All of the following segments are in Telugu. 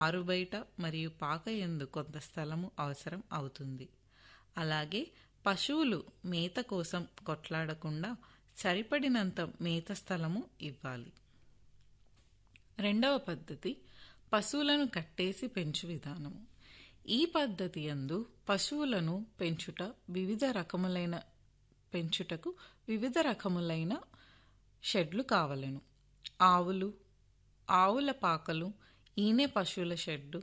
ఆరుబయట మరియు పాక ఎందు కొంత స్థలము అవసరం అవుతుంది అలాగే పశువులు మేత కోసం కొట్లాడకుండా సరిపడినంత మేత స్థలము ఇవ్వాలి రెండవ పద్ధతి పశువులను కట్టేసి పెంచు విధానము ఈ పద్ధతి యందు పశువులను పెంచుట వివిధ రకములైన పెంచుటకు వివిధ రకములైన షెడ్లు కావలెను ఆవులు ఆవుల పాకలు ఈనె పశువుల షెడ్డు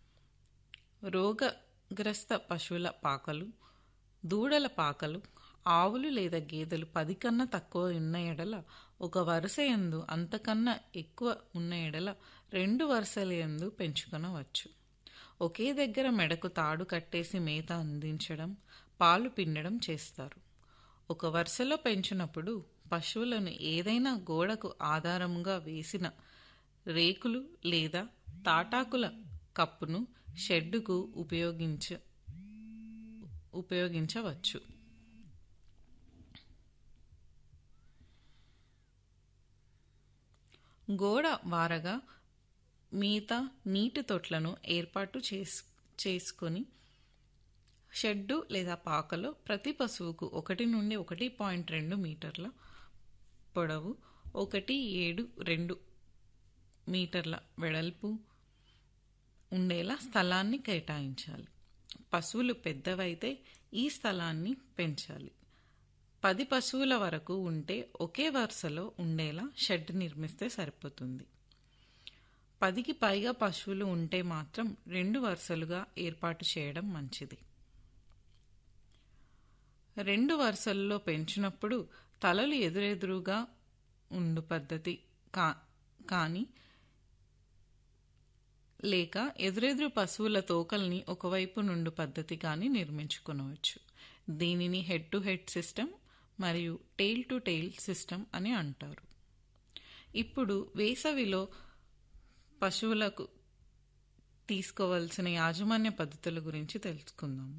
రోగగ్రస్త పశువుల పాకలు దూడల పాకలు ఆవులు లేదా గేదెలు పది కన్నా తక్కువ ఉన్న ఎడల ఒక వరుస ఎందు అంతకన్నా ఎక్కువ ఉన్న ఎడల రెండు వరుసల ఎందు పెంచుకొనవచ్చు ఒకే దగ్గర మెడకు తాడు కట్టేసి మేత అందించడం పాలు పిండడం చేస్తారు ఒక వరుసలో పెంచినప్పుడు పశువులను ఏదైనా గోడకు ఆధారముగా వేసిన రేకులు లేదా తాటాకుల కప్పును షెడ్డుకు ఉపయోగించ ఉపయోగించవచ్చు గోడ వారగా మిగతా నీటి తొట్లను ఏర్పాటు చేసు చేసుకొని షెడ్డు లేదా పాకలో ప్రతి పశువుకు ఒకటి నుండి ఒకటి పాయింట్ రెండు మీటర్ల పొడవు ఒకటి ఏడు రెండు మీటర్ల వెడల్పు ఉండేలా స్థలాన్ని కేటాయించాలి పశువులు పెద్దవైతే ఈ స్థలాన్ని పెంచాలి పది పశువుల వరకు ఉంటే ఒకే వరుసలో ఉండేలా షెడ్ నిర్మిస్తే సరిపోతుంది పదికి పైగా పశువులు ఉంటే మాత్రం రెండు వరుసలుగా ఏర్పాటు చేయడం మంచిది రెండు వరుసల్లో పెంచినప్పుడు తలలు ఎదురెదురుగా ఉండు పద్ధతి కా కానీ లేక ఎదురెదురు పశువుల తోకల్ని ఒకవైపు నుండి పద్ధతి కానీ నిర్మించుకునవచ్చు దీనిని హెడ్ టు హెడ్ సిస్టమ్ మరియు టెయిల్ టు టెయిల్ సిస్టమ్ అని అంటారు ఇప్పుడు వేసవిలో పశువులకు తీసుకోవలసిన యాజమాన్య పద్ధతుల గురించి తెలుసుకుందాము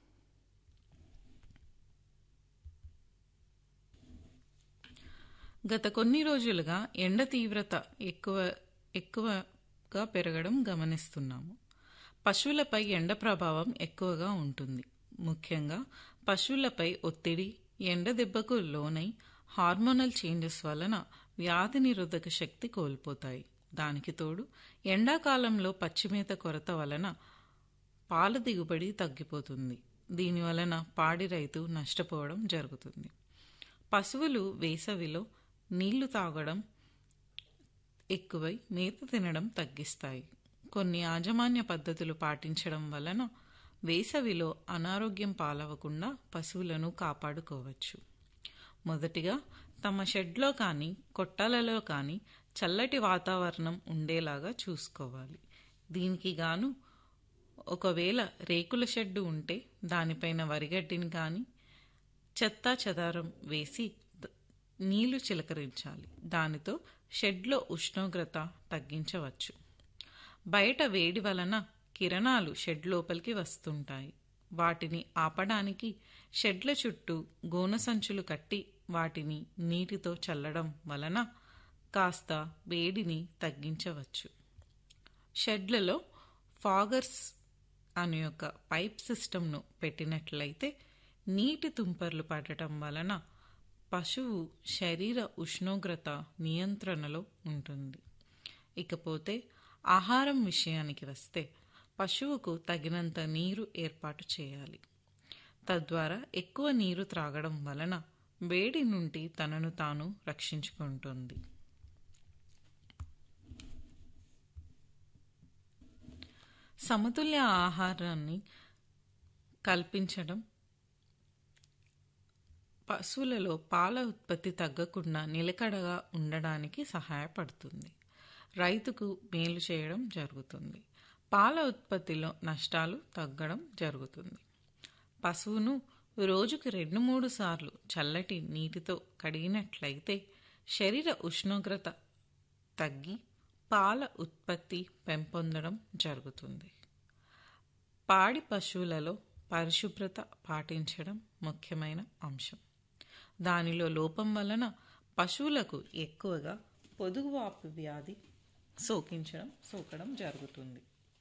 గత కొన్ని రోజులుగా ఎండ తీవ్రత ఎక్కువ ఎక్కువగా పెరగడం గమనిస్తున్నాము పశువులపై ఎండ ప్రభావం ఎక్కువగా ఉంటుంది ముఖ్యంగా పశువులపై ఒత్తిడి ఎండ దెబ్బకు లోనై హార్మోనల్ చేంజెస్ వలన వ్యాధి నిరోధక శక్తి కోల్పోతాయి దానికి తోడు ఎండాకాలంలో పచ్చిమేత కొరత వలన పాల దిగుబడి తగ్గిపోతుంది దీని వలన పాడి రైతు నష్టపోవడం జరుగుతుంది పశువులు వేసవిలో నీళ్లు తాగడం ఎక్కువై మేత తినడం తగ్గిస్తాయి కొన్ని యాజమాన్య పద్ధతులు పాటించడం వలన వేసవిలో అనారోగ్యం పాలవకుండా పశువులను కాపాడుకోవచ్చు మొదటిగా తమ షెడ్లో కానీ కొట్టాలలో కానీ చల్లటి వాతావరణం ఉండేలాగా చూసుకోవాలి దీనికి గాను ఒకవేళ రేకుల షెడ్డు ఉంటే దానిపైన వరిగడ్డిని కానీ చెత్త చెదారం వేసి నీళ్లు చిలకరించాలి దానితో షెడ్లో ఉష్ణోగ్రత తగ్గించవచ్చు బయట వేడి వలన కిరణాలు షెడ్ లోపలికి వస్తుంటాయి వాటిని ఆపడానికి షెడ్ల చుట్టూ గోన సంచులు కట్టి వాటిని నీటితో చల్లడం వలన కాస్త వేడిని తగ్గించవచ్చు షెడ్లలో ఫాగర్స్ అనే ఒక పైప్ సిస్టమ్ను పెట్టినట్లయితే నీటి తుంపర్లు పడటం వలన పశువు శరీర ఉష్ణోగ్రత నియంత్రణలో ఉంటుంది ఇకపోతే ఆహారం విషయానికి వస్తే పశువుకు తగినంత నీరు ఏర్పాటు చేయాలి తద్వారా ఎక్కువ నీరు త్రాగడం వలన వేడి నుండి తనను తాను రక్షించుకుంటుంది సమతుల్య ఆహారాన్ని కల్పించడం పశువులలో పాల ఉత్పత్తి తగ్గకుండా నిలకడగా ఉండడానికి సహాయపడుతుంది రైతుకు మేలు చేయడం జరుగుతుంది పాల ఉత్పత్తిలో నష్టాలు తగ్గడం జరుగుతుంది పశువును రోజుకు రెండు మూడు సార్లు చల్లటి నీటితో కడిగినట్లయితే శరీర ఉష్ణోగ్రత తగ్గి పాల ఉత్పత్తి పెంపొందడం జరుగుతుంది పాడి పశువులలో పరిశుభ్రత పాటించడం ముఖ్యమైన అంశం దానిలో లోపం వలన పశువులకు ఎక్కువగా పొదుగువాపు వ్యాధి సోకించడం సోకడం జరుగుతుంది